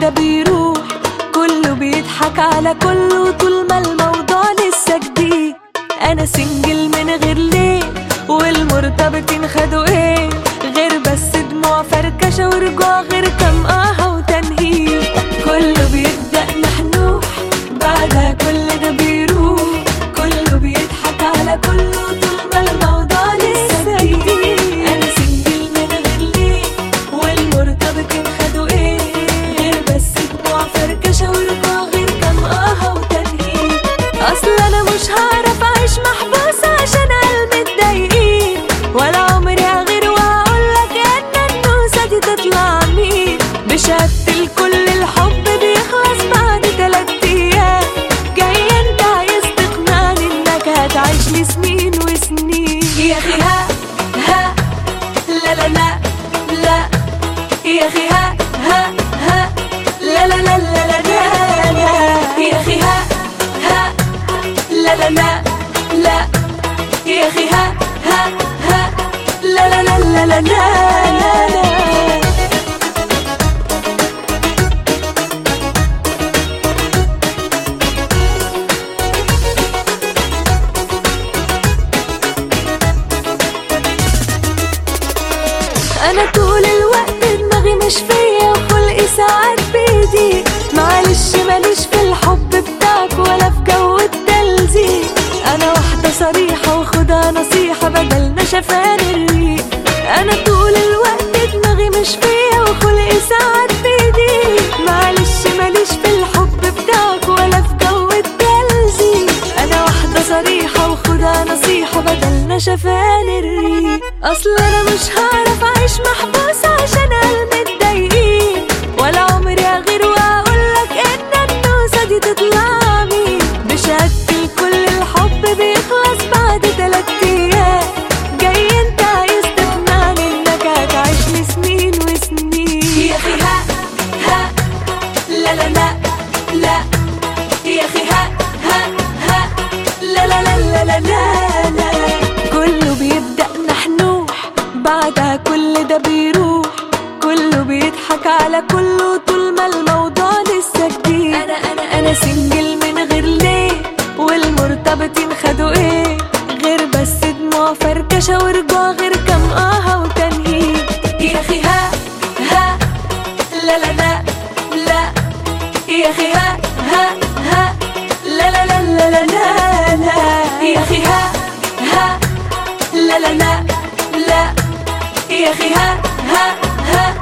ده بيروح كله بيضحك على كله طول ما الموضوع لسه جديد انا سنجل من غير ليه والمرتبطين خدوا ايه غير بس دموع فركشة ورجوع غير كام آه وتنهيد كله بيبدأ محنوح بعدها كل ده بيروح كله بيضحك على كله طول ما الموضوع لسه جديد انا سنجل من غير ليه والمرتبطين خدوا ايه غير بس دموع فركشة ورجوع غير كام آه وتنهيد اصل انا مش هعرف اعيش محبوسة عشان قلبي متضايقين ولا عمري هغير واقولك ان النوسة دي تطلع مين بشهادة الكل الحب بيخلص بعد تلات ايام جاي انت عايز تقنعني انك هتعيش لي سنين وسنين يا اخي ها ها لا لا لا لا يا اخي ها ها ها لا لا لا لا لا لا لا يا اخي ها ها لا لا لا لا يا اخي ها ها ها لا لا لا لا لا لا لا لا انا طول الوقت دماغي مش فيا وخلقي ساعات بيدي معلش ماليش في الحب بتاعك ولا في جو التلزيق انا واحدة صريحة وخدها نصيحة بدل نشفان الريق انا طول الوقت دماغي مش فيا وخلقي ساعات بيدي معلش ماليش في الحب بتاعك ولا في جو التلزيق انا واحدة صريحة وخدها نصيحة بدل نشفان الريق اصل انا مش هعرف اعيش محبوسة عشان قلبي متضايقين ولا عمري هغير واقولك ان النوسة دي تطلع مين بشهادة كل الحب بيخلص بعد تلات ايام جاي انت عايز تقنعني انك هتعيش لي سنين وسنين يا اخي ها ها لا لا لا لا يا اخي ها ها ها لا لا لا لا لا لا لا كله بيبدأ نحنوح بعدها كل ده بيروح كله بيضحك على كله طول ما الموضوع لسه جديد انا انا انا سنجل من غير ليه والمرتبطين خدوا ايه غير بس دموع فركشة ورجوع غير كام آه وتنهيد يا اخي ها ها لا لا لا لا يا اخي ها ها ها لا لا لا لا لا لا لا يا اخي ها ها لا لا لا لا يا اخي ها ها ها